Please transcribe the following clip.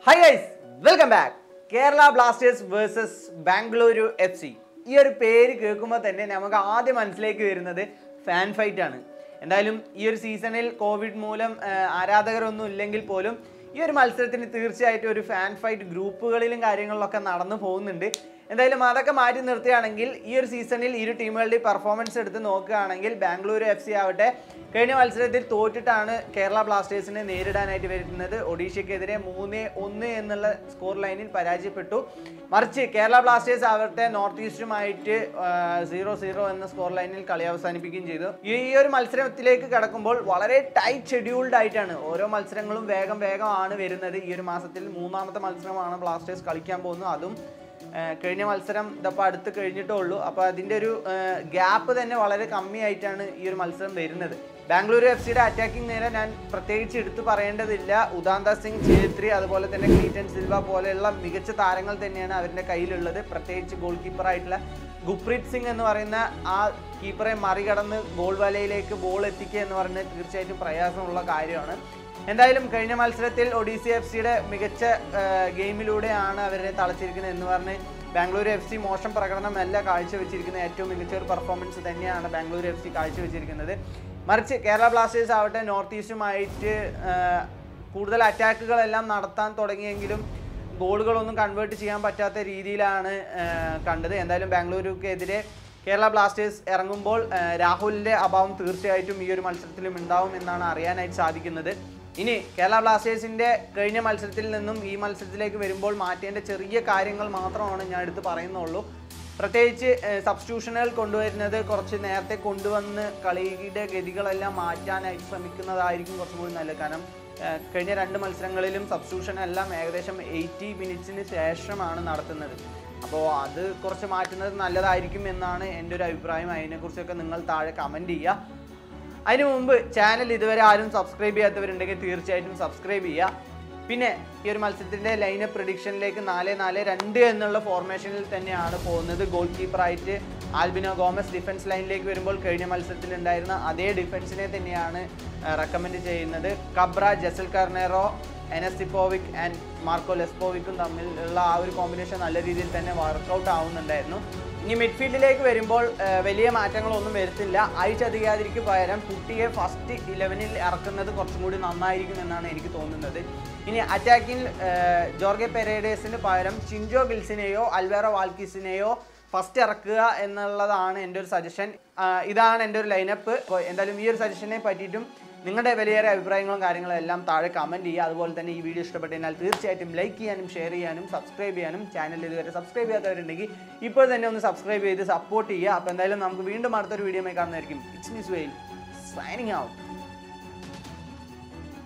high guys welcome back Kerala Blasters versus Bengaluru F C ഈ ഒരു പേര് കേൾക്കുമ്പോൾ തന്നെ നമുക്ക് ആദ്യം മനസ്സിലേക്ക് വരുന്നത് ഫാൻ ഫൈറ്റ് ആണ് എന്തായാലും ഈ ഒരു സീസണിൽ കോവിഡ് മൂലം ആ, ആരാധകരൊന്നും ഇല്ലെങ്കിൽ പോലും ഈ ഒരു മത്സരത്തിന് തീർച്ചയായിട്ടും ഒരു ഫാൻ ഫൈറ്റ് ഗ്രൂപ്പുകളിലും കാര്യങ്ങളിലൊക്കെ നടന്നു പോകുന്നുണ്ട് എന്തായാലും അതൊക്കെ മാറ്റി നിർത്തുകയാണെങ്കിൽ ഈ ഒരു സീസണിൽ ഇരു ടീമുകളുടെ പെർഫോമൻസ് എടുത്ത് നോക്കുകയാണെങ്കിൽ ബാംഗ്ലൂർ എഫ് സി ആവട്ടെ കഴിഞ്ഞ മത്സരത്തിൽ തോറ്റിട്ടാണ് കേരള ബ്ലാസ്റ്റേഴ്സിനെ നേരിടാനായിട്ട് വരുന്നത് ഒഡീഷയ്ക്കെതിരെ മൂന്ന് ഒന്ന് എന്നുള്ള സ്കോർ ലൈനിൽ പരാജയപ്പെട്ടു മറിച്ച് കേരള ബ്ലാസ്റ്റേഴ്സ് ആവട്ടെ നോർത്ത് ഈസ്റ്റുമായിട്ട് സീറോ സീറോ എന്ന സ്കോർ ലൈനിൽ കളി അവസാനിപ്പിക്കുകയും ചെയ്തു ഈ ഈ ഒരു മത്സരത്തിലേക്ക് കടക്കുമ്പോൾ വളരെ ടൈറ്റ് ഷെഡ്യൂൾഡ് ആയിട്ടാണ് ഓരോ മത്സരങ്ങളും വേഗം വേഗമാണ് വരുന്നത് ഈ ഒരു മാസത്തിൽ മൂന്നാമത്തെ മത്സരമാണ് ബ്ലാസ്റ്റേഴ്സ് കളിക്കാൻ പോകുന്നത് അതും ഏഹ് കഴിഞ്ഞ മത്സരം ഇതപ്പോൾ അടുത്ത് കഴിഞ്ഞിട്ടേ ഉള്ളൂ അപ്പോൾ അതിൻ്റെ ഒരു ഗ്യാപ്പ് തന്നെ വളരെ കമ്മിയായിട്ടാണ് ഈ ഒരു മത്സരം വരുന്നത് ബാംഗ്ലൂരു എഫ് സിയുടെ അറ്റാക്കിംഗ് നേരെ ഞാൻ പ്രത്യേകിച്ച് എടുത്തു പറയേണ്ടതില്ല ഉദാന്ത സിംഗ് ഛേത്രി അതുപോലെ തന്നെ ക്ലീറ്റൻ സിൽവ പോലെയുള്ള മികച്ച താരങ്ങൾ തന്നെയാണ് അവരുടെ കയ്യിലുള്ളത് പ്രത്യേകിച്ച് ഗോൾ കീപ്പറായിട്ടുള്ള ഗുപ്രീത് സിംഗ് എന്ന് പറയുന്ന ആ കീപ്പറെ മറികടന്ന് ഗോൾ വലയിലേക്ക് ബോൾ എത്തിക്കുക എന്ന് പറയുന്നത് തീർച്ചയായിട്ടും പ്രയാസമുള്ള കാര്യമാണ് എന്തായാലും കഴിഞ്ഞ മത്സരത്തിൽ ഒഡീസി എഫ് സിയുടെ മികച്ച ആ, ഗെയിമിലൂടെയാണ് അവരെ തളച്ചിരിക്കുന്നത് എന്ന് പറഞ്ഞ് ബാംഗ്ലൂർ എഫ് സി മോശം പ്രകടനമല്ല കാഴ്ചവെച്ചിരിക്കുന്നത് ഏറ്റവും മികച്ച ഒരു പെർഫോമൻസ് തന്നെയാണ് ബാംഗ്ലൂർ എഫ് സി കാഴ്ചവെച്ചിരിക്കുന്നത് മറിച്ച് കേരള ബ്ലാസ്റ്റേഴ്സ് ആവട്ടെ നോർത്ത് ഈസ്റ്റുമായിട്ട് ആ, കൂടുതൽ അറ്റാക്കുകളെല്ലാം നടത്താൻ തുടങ്ങിയെങ്കിലും ഗോളുകളൊന്നും കൺവേർട്ട് ചെയ്യാൻ പറ്റാത്ത രീതിയിലാണ് ആ, കണ്ടത് എന്തായാലും ബാംഗ്ലൂരുക്കെതിരെ കേരള ബ്ലാസ്റ്റേഴ്സ് ഇറങ്ങുമ്പോൾ ആ, രാഹുലിന്റെ അഭാവം തീർച്ചയായിട്ടും ഈ ഒരു മത്സരത്തിലും ഉണ്ടാവും എന്നാണ് അറിയാനായിട്ട് സാധിക്കുന്നത് ഇനി കേരള ബ്ലാസ്റ്റേഴ്സിന്റെ കഴിഞ്ഞ മത്സരത്തിൽ നിന്നും ഈ മത്സരത്തിലേക്ക് വരുമ്പോൾ മാറ്റേണ്ട ചെറിയ കാര്യങ്ങൾ മാത്രമാണ് ഞാൻ എടുത്ത് പറയുന്നുള്ളൂ പ്രത്യേകിച്ച് സബ്സ്റ്റിറ്റ്യൂഷനുകൾ കൊണ്ടുവരുന്നത് കുറച്ച് നേരത്തെ കൊണ്ടുവന്ന് കളിയുടെ ഗതികളെല്ലാം മാറ്റാനായിട്ട് ശ്രമിക്കുന്നതായിരിക്കും കുറച്ചും കൂടി നല്ലത് കാരണം ഏഹ് കഴിഞ്ഞ രണ്ട് മത്സരങ്ങളിലും സബ്സ്റ്റിറ്റ്യൂഷൻ എല്ലാം ഏകദേശം എയ്റ്റി മിനിറ്റ്സിന് ശേഷമാണ് നടത്തുന്നത് അപ്പോൾ അത് കുറച്ച് മാറ്റുന്നത് നല്ലതായിരിക്കും എന്നാണ് എൻ്റെ ഒരു അഭിപ്രായം അതിനെക്കുറിച്ചൊക്കെ നിങ്ങൾ താഴെ കമൻറ്റ് ചെയ്യുക അതിനു മുമ്പ് ചാനൽ ഇതുവരെ ആരും സബ്സ്ക്രൈബ് ചെയ്യാത്തവരുണ്ടെങ്കിൽ തീർച്ചയായിട്ടും സബ്സ്ക്രൈബ് ചെയ്യുക പിന്നെ ഈ ഒരു മത്സരത്തിന്റെ ലൈനപ്പ് പ്രഡിക്ഷനിലേക്ക് നാല് നാല് രണ്ട് എന്നുള്ള ഫോർമേഷനിൽ തന്നെയാണ് പോകുന്നത് ഗോൾ കീപ്പറായിട്ട് ആൽബിനോ ഗോമസ് ഡിഫൻസ് ലൈനിലേക്ക് വരുമ്പോൾ കഴിഞ്ഞ മത്സരത്തിൽ ഉണ്ടായിരുന്ന അതേ ഡിഫൻസിനെ തന്നെയാണ് റെക്കമെൻഡ് ചെയ്യുന്നത് Khabra Jessel Carneiro Enes Sipovic and Marko ലെസ്പോവിക്കും തമ്മിലുള്ള ആ ഒരു കോമ്പിനേഷൻ നല്ല രീതിയിൽ തന്നെ വർക്കൗട്ട് ആവുന്നുണ്ടായിരുന്നു ഇനി മിഡ്ഫീൽഡിലേക്ക് വരുമ്പോൾ ആ, വലിയ മാറ്റങ്ങളൊന്നും വരുത്തില്ല അയച്ചധികാരിക്ക് പകരം കുട്ടിയെ ഫസ്റ്റ് ഇലവനിൽ ഇറക്കുന്നത് കുറച്ചും കൂടി നന്നായിരിക്കും എന്നാണ് എനിക്ക് തോന്നുന്നത് ഇനി അറ്റാക്കിൽ ജോർഗെ പെരേഡേസിന് പകരം ചിഞ്ചോ ഗിൽസിനെയോ അൽവേറോ വാൽക്കിസിനെയോ ഫസ്റ്റ് ഇറക്കുക എന്നുള്ളതാണ് എൻ്റെ ഒരു സജഷൻ ഇതാണ് എൻ്റെ ഒരു ലൈനപ്പ് അപ്പോൾ എന്തായാലും ഈ ഒരു സജഷനെ പറ്റിയിട്ടും നിങ്ങളുടെ വിലയേറെ അഭിപ്രായങ്ങളും കാര്യങ്ങളും എല്ലാം താഴെ കമൻറ്റ് ചെയ്യുക അതുപോലെ തന്നെ ഈ വീഡിയോ ഇഷ്ടപ്പെട്ടതിനാൽ തീർച്ചയായിട്ടും ലൈക്ക് ചെയ്യാനും ഷെയർ ചെയ്യാനും സബ്സ്ക്രൈബ് ചെയ്യാനും ചാനൽ ഇതുവരെ സബ്സ്ക്രൈബ് ചെയ്യാത്തവരുണ്ടെങ്കിൽ ഇപ്പോൾ തന്നെ ഒന്ന് സബ്സ്ക്രൈബ് ചെയ്ത് സപ്പോർട്ട് ചെയ്യുക അപ്പോൾ എന്തായാലും നമുക്ക് വീണ്ടും അടുത്തൊരു വീഡിയോ കാണുന്നതായിരിക്കും it's miss Veyil signing out